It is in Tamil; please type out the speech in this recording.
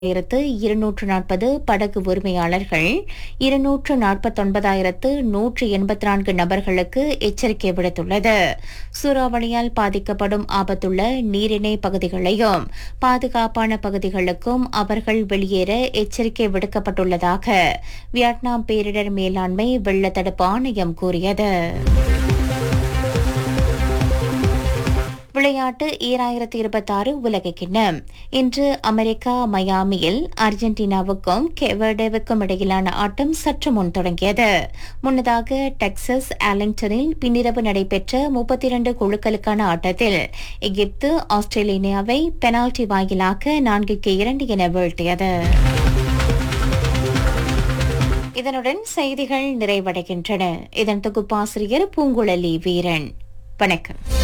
ஆயிரத்து இருநூற்று நாற்பது படகு உரிமையாளர்கள் இருநூற்று நாற்பத்தொன்பதாயிரத்து நூற்று எண்பத்தி நான்கு நபர்களுக்கு எச்சரிக்கை விடுத்துள்ளது சூறாவளியால் பாதிக்கப்படும் ஆபத்துள்ள நீரிணை பகுதிகளையும் பாதுகாப்பான பகுதிகளுக்கும் அவர்கள் வெளியேற எச்சரிக்கை விடுக்கப்பட்டுள்ளதாக வியட்நாம் பேரிடர் மேலாண்மை வெள்ள தடுப்பு ஆணையம் கூறியது விளையாட்டு ஈராயிரத்தி இருபத்தாறு உலக கிண்ணம் இன்று அமெரிக்கா மயாமியில் அர்ஜென்டினாவுக்கும் கெவர்டேவுக்கும் இடையிலான ஆட்டம் சற்று முன் தொடங்கியது முன்னதாக டெக்சஸ் ஆலிங்டனில் பின்னிரவு நடைபெற்ற முப்பத்தி இரண்டு குழுக்களுக்கான ஆட்டத்தில் எகிப்து ஆஸ்திரேலியாவை பெனால்டி வாயிலாக நான்குக்கு இரண்டு என வீழ்த்தியது இதனுடன் செய்திகள் நிறைவடைகின்றன இதன் தொகுப்பாசிரியர் பூங்குழலி வீரன் வணக்கம்